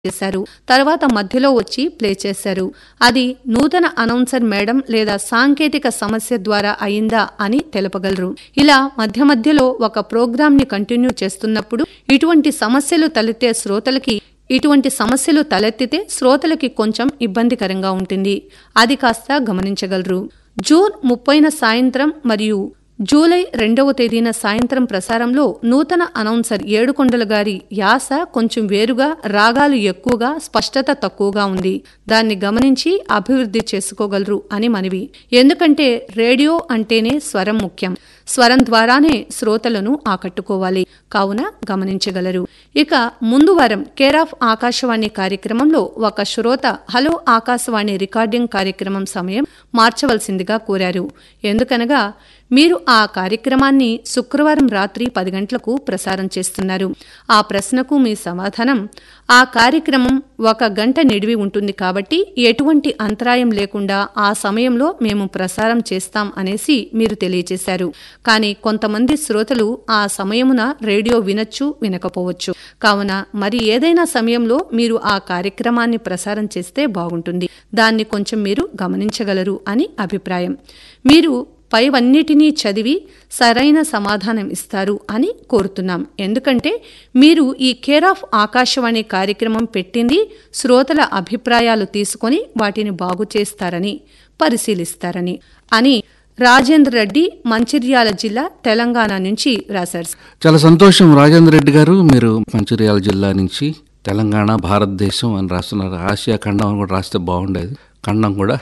చేశారు తర్వాత మధ్యలో వచ్చి ప్లే చేశారు అది నూతన అనౌన్సర్ మేడం లేదా సాంకేతిక సమస్య ద్వారా అయిందా అని తెలపగలరు ఇలా మధ్య మధ్యలో ఒక ప్రోగ్రామ్ ని కంటిన్యూ చేస్తున్నప్పుడు ఇటువంటి సమస్యలు తలెత్తే శ్రోతలకి ఇటువంటి సమస్యలు తలెత్తితే శ్రోతలకి కొంచెం ఇబ్బందికరంగా ఉంటుంది అది కాస్త గమనించగలరు జూన్ ముప్పైన సాయంత్రం మరియు జూలై రెండవ తేదీన సాయంత్రం ప్రసారంలో నూతన అనౌన్సర్ ఏడుకొండల గారి యాస కొంచెం వేరుగా రాగాలు ఎక్కువగా స్పష్టత తక్కువగా ఉంది దాన్ని గమనించి అభివృద్ధి చేసుకోగలరు అని మనవి ఎందుకంటే రేడియో అంటేనే స్వరం ముఖ్యం స్వరం ద్వారానే శ్రోతలను ఆకట్టుకోవాలి కావున గమనించగలరు ఇక ముందు వారం కేర్ ఆఫ్ ఆకాశవాణి కార్యక్రమంలో ఒక శ్రోత హలో ఆకాశవాణి రికార్డింగ్ కార్యక్రమం సమయం మార్చవలసిందిగా కోరారు ఎందుకనగా మీరు ఆ కార్యక్రమాన్ని శుక్రవారం రాత్రి పది గంటలకు ప్రసారం చేస్తున్నారు ఆ ప్రశ్నకు మీ సమాధానం ఆ కార్యక్రమం ఒక గంట నిడివి ఉంటుంది కాబట్టి ఎటువంటి అంతరాయం లేకుండా ఆ సమయంలో మేము ప్రసారం చేస్తాం అనేసి మీరు తెలియజేశారు కానీ కొంతమంది శ్రోతలు ఆ సమయమున రేడియో వినొచ్చు వినకపోవచ్చు కావున మరి ఏదైనా సమయంలో మీరు ఆ కార్యక్రమాన్ని ప్రసారం చేస్తే బాగుంటుంది దాన్ని కొంచెం మీరు గమనించగలరు అని అభిప్రాయం మీరు పైవన్నిటినీ చదివి సరైన సమాధానం ఇస్తారు అని కోరుతున్నాం ఎందుకంటే మీరు ఈ కేర్ ఆఫ్ ఆకాశవాణి కార్యక్రమం పెట్టింది శ్రోతల అభిప్రాయాలు తీసుకొని వాటిని బాగు చేస్తారని పరిశీలిస్తారని అని రాజేంద్ర రెడ్డి మంచిర్యాల జిల్లా తెలంగాణ నుంచి రాశారు చాలా సంతోషం రాజేంద్ర రెడ్డి గారు మీరు మంచిర్యాల జిల్లా నుంచి తెలంగాణ భారతదేశం అని రాస్తున్నారు ఆసియా ఖండం అని కూడా రాస్తే బాగుండేది ఖండం కూడా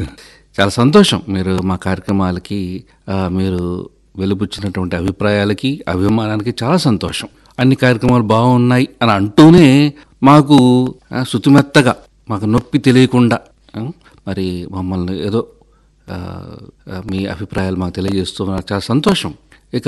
చాలా సంతోషం మీరు మా కార్యక్రమాలకి ఆ, మీరు వెలుబుచ్చినటువంటి అభిప్రాయాలకి అభిమానానికి చాలా సంతోషం అన్ని కార్యక్రమాలు బాగున్నాయి అని అంటూనే మాకు ఆ, శుతిమెత్తగా మాకు నొప్పి తెలియకుండా ఆ, మరి మమ్మల్ని ఏదో ఆ, ఆ, మీ అభిప్రాయాలు మాకు తెలియజేస్తున్నారు చాలా సంతోషం ఇక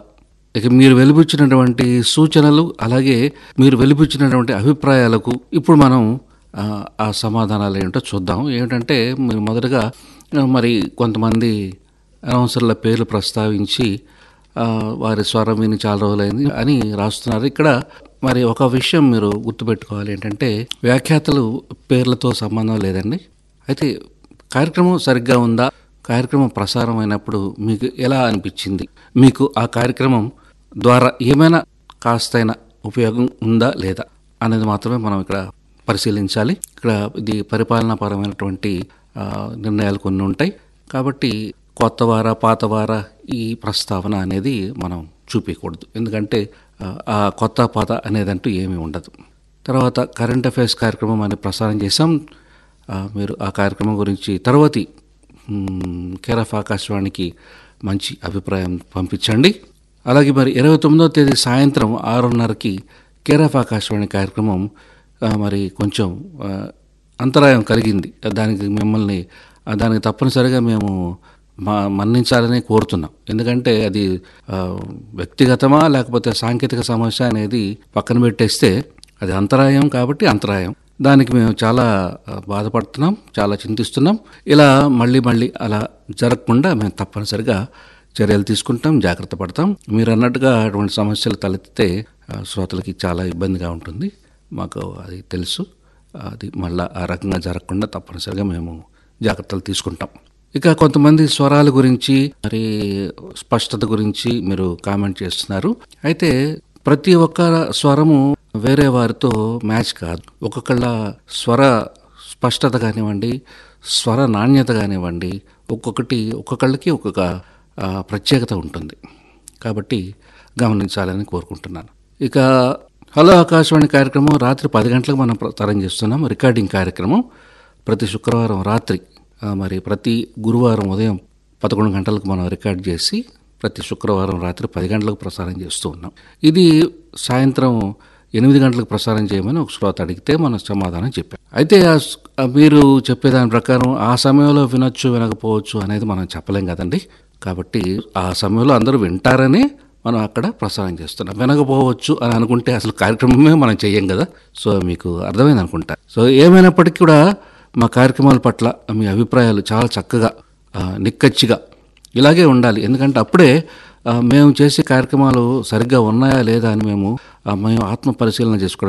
ఇక మీరు వెలిబుచ్చినటువంటి సూచనలు అలాగే మీరు వెలిబుచ్చినటువంటి అభిప్రాయాలకు ఇప్పుడు మనం ఆ, ఆ సమాధానాలు ఏంటో చూద్దాం ఏమిటంటే మీరు మొదటగా ఆ, మరి కొంతమంది అనౌన్సర్ల పేర్లు ప్రస్తావించి ఆ, వారి స్వరం విని చాలా రోజులైంది అని రాస్తున్నారు ఇక్కడ మరి ఒక విషయం మీరు గుర్తుపెట్టుకోవాలి ఏంటంటే వ్యాఖ్యాతలు పేర్లతో సంబంధం లేదండి అయితే కార్యక్రమం సరిగ్గా ఉందా కార్యక్రమం ప్రసారం అయినప్పుడు మీకు ఎలా అనిపించింది మీకు ఆ కార్యక్రమం ద్వారా ఏమైనా కాస్తైన ఉపయోగం ఉందా లేదా అనేది మాత్రమే మనం ఇక్కడ పరిశీలించాలి ఇక్కడ ఇది పరిపాలనాపరమైనటువంటి ఆ, నిర్ణయాలు కొన్ని ఉంటాయి కాబట్టి కొత్త వార పాత వార ఈ ప్రస్తావన అనేది మనం చూపించకూడదు ఎందుకంటే ఆ, ఆ కొత్త పాత అనేదంటూ ఏమీ ఉండదు తర్వాత కరెంట్ అఫైర్స్ కార్యక్రమం అని ప్రసారం చేశాం ఆ, మీరు ఆ కార్యక్రమం గురించి తర్వాతి మ్, కేర్ ఆఫ్ ఆకాశవాణికి మంచి అభిప్రాయం పంపించండి అలాగే మరి ఇరవై తొమ్మిదవ తేదీ సాయంత్రం ఆరున్నరకి కేర్ ఆఫ్ ఆకాశవాణి కార్యక్రమం ఆ, మరి కొంచెం ఆ, అంతరాయం కలిగింది దానికి మిమ్మల్ని ఆ, దానికి తప్పనిసరిగా మేము మా మన్నించాలని కోరుతున్నాం ఎందుకంటే అది ఆ, వ్యక్తిగతమా లేకపోతే సాంకేతిక సమస్య అనేది పక్కన పెట్టేస్తే అది అంతరాయం కాబట్టి అంతరాయం దానికి మేము చాలా ఆ, బాధపడుతున్నాం చాలా చింతిస్తున్నాం ఇలా మళ్ళీ మళ్ళీ అలా జరగకుండా మేము తప్పనిసరిగా చర్యలు తీసుకుంటాం జాగ్రత్త పడతాం మీరు అన్నట్టుగా అటువంటి సమస్యలు తలెత్తితే ఆ, శ్రోతలకి చాలా ఇబ్బందిగా ఉంటుంది మాకు అది తెలుసు అది మళ్ళా ఆ రకంగా జరగకుండా తప్పనిసరిగా మేము జాగ్రత్తలు తీసుకుంటాం ఇక కొంతమంది స్వరాల గురించి మరి స్పష్టత గురించి మీరు కామెంట్ చేస్తున్నారు అయితే ప్రతి ఒక్క స్వరము వేరే వారితో మ్యాచ్ కాదు ఒక్కొక్కళ్ళ స్వర స్పష్టత కానివ్వండి స్వర నాణ్యత కానివ్వండి ఒక్కొక్కటి ఒక్కొక్కళ్ళకి ఒక్కొక్క ఆ, ప్రత్యేకత ఉంటుంది కాబట్టి గమనించాలని కోరుకుంటున్నాను ఇక హలో ఆకాశవాణి కార్యక్రమం రాత్రి పది గంటలకు మనం ప్రసారం చేస్తున్నాం రికార్డింగ్ కార్యక్రమం ప్రతి శుక్రవారం రాత్రి ఆ, మరి ప్రతి గురువారం ఉదయం పదకొండు గంటలకు మనం రికార్డ్ చేసి ప్రతి శుక్రవారం రాత్రి పది గంటలకు ప్రసారం చేస్తూ ఉన్నాం ఇది సాయంత్రం ఎనిమిది గంటలకు ప్రసారం చేయమని ఒక శ్రోత అడిగితే మనం సమాధానం చెప్పాం అయితే ఆ స్- ఆ మీరు చెప్పేదాని ప్రకారం ఆ సమయంలో వినొచ్చు వినకపోవచ్చు అనేది మనం చెప్పలేం కదండి కాబట్టి ఆ సమయంలో అందరూ వింటారని మనం అక్కడ ప్రసారం చేస్తున్నాం వినకపోవచ్చు అని అనుకుంటే అసలు కార్యక్రమమే మనం చెయ్యం కదా సో మీకు అర్థమైంది అనుకుంటా సో ఏమైనప్పటికీ కూడా మా కార్యక్రమాల పట్ల మీ అభిప్రాయాలు చాలా చక్కగా ఆ, నిక్కచ్చిగా ఇలాగే ఉండాలి ఎందుకంటే అప్పుడే ఆ, మేము చేసే కార్యక్రమాలు సరిగ్గా ఉన్నాయా లేదా అని మేము ఆ, మేము ఆత్మ పరిశీలన చేసుకోవడం